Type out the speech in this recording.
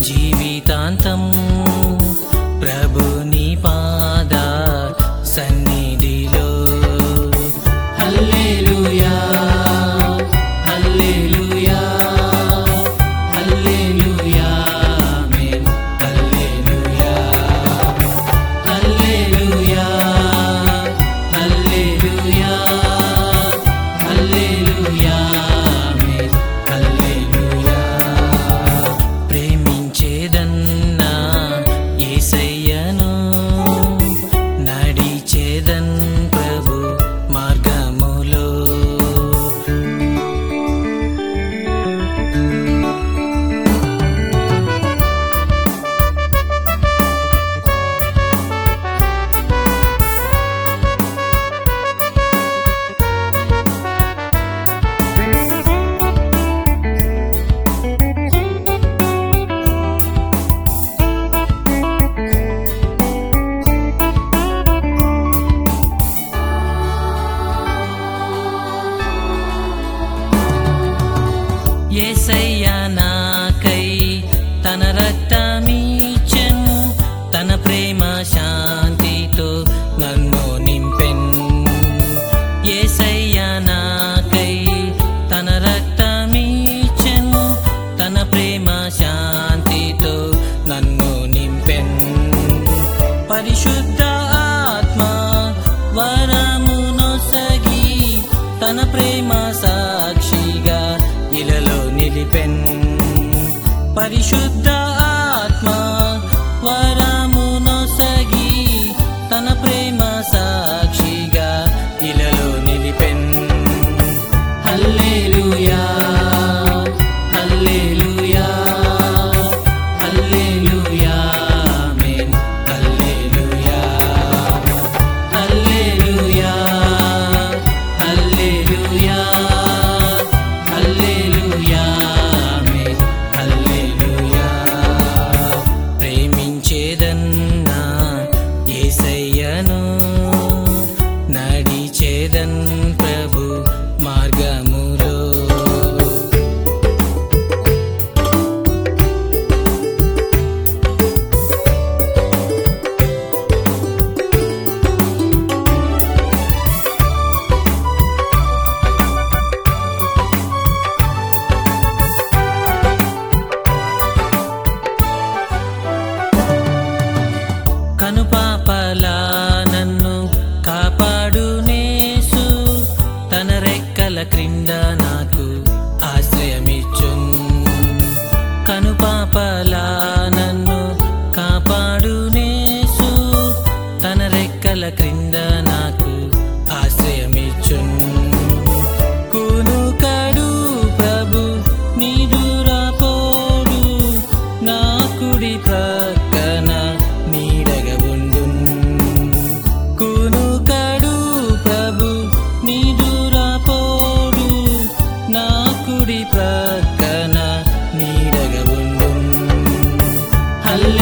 జీవితాంతం ప్రభుని పాద సన్నిధిలో హల్లెలూయా హల్లెలూయా హల్లెలూయా ఆమేన్ హల్లెలూయా హల్లెలూయా హల్లెలూయా హల్లెలూయా ఆమేన్ హల్లెలూయా ప్రేమించేదన్నా యేసయ్యను నడిచేదన్ ప్రభు మార్గములో యేసయ్యా నాకై తన రక్తమీచెను తన ప్రేమ శాంతితో నన్ను నింపెన్ యేసయ్యా నాకై తన రక్తమీచెను తన ప్రేమ శాంతితో నన్ను నింపెన్ పరిశుద్ధ ఆత్మ వరమునొసగి తన ప్రేమ సాక్షిగా ఇలలో నిలిపెన్ పరిశుద్ధ ఆత్మ వరమునొసగి తన ప్రేమ సాక్షిగా ఇలలో నిలిపెన్ హల్లెలూయా హల్లెలూయా హల్లెలూయా ఆమేన్ హల్లెలూయా హల్లెలూయా హల్లెలూయా హల్లెలూయా ఆమేన్ హల్లెలూయా ప్రేమించేదన్నా యేసయ్యను నడిచేదన్ ప్రభు మార్గములో కనుపాపలా నన్ను కాపాడునేసు తన రెక్కల క్రింద నాకు ఆశ్రయమిచ్చున్ కనుపాపలా నన్ను కాపాడునేసు తన రెక్కల క్రింద నాకు ఆశ్రయమిచ్చున్ కునుకడు ప్రభు నిదురపోడు నా కుడి ప్రక్కన నీడగబుండున్ కునుకడు ప్రభు నిదురపోడు నా కుడి ప్రక్కన నీడగబుండున్ హల్లెలూయా